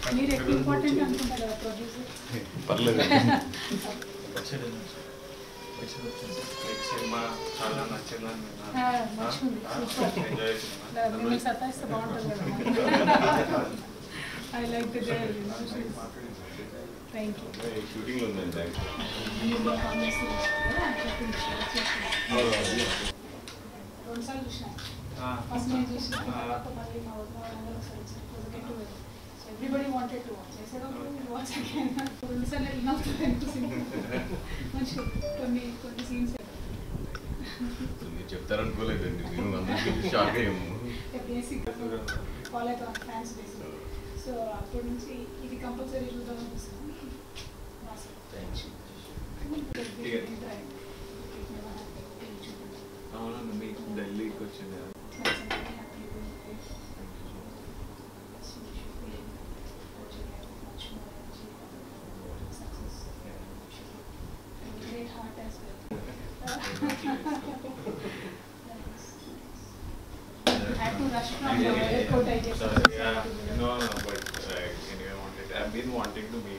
మీరు ఎక్కువ ఇంపార్టెంట్ అనుకుంటా కదా ప్రొడ్యూసర్ పర్లేదు సినిమా చాలా నచ్చిందని మంచిగుంది సూపర్ ఎంజాయ్ మిమ్మల్ని సతాయిస్తే బాగుంటుంది కదా I like the girl thank you shooting లో ఉందండి రెండుసార్లు చూసిన ఫస్ట్ నేను చూసిన తర్వాత మళ్ళీ మా వదిన వాళ్ళందరూ ఒకసారి వచ్చారు get together so everybody wanted to watch చేసేటప్పుడు వాచ్ అగైన్ రెండుసార్లు వెళ్ళినప్పుడు అనిపిస్తుంది మంచి కొన్ని కొన్ని సీన్స్ మీరు చెప్తారనుకోలేదండి మేము అందరికీ షాక్ అయ్యాము బేసిక్ ఫాలో అవుతాం ఫ్యాన్స్ బేసిక్ సో అప్పటి నుంచి ఇది కంపల్సరీ చూద్దాం అనిపిస్తుంది అవునండి మీకు ఢిల్లీకి వచ్చింది Great heart as well. Had to rush from the airport, I guess. Yeah, no, no, but uh, anyway, I wanted, I've been wanting to meet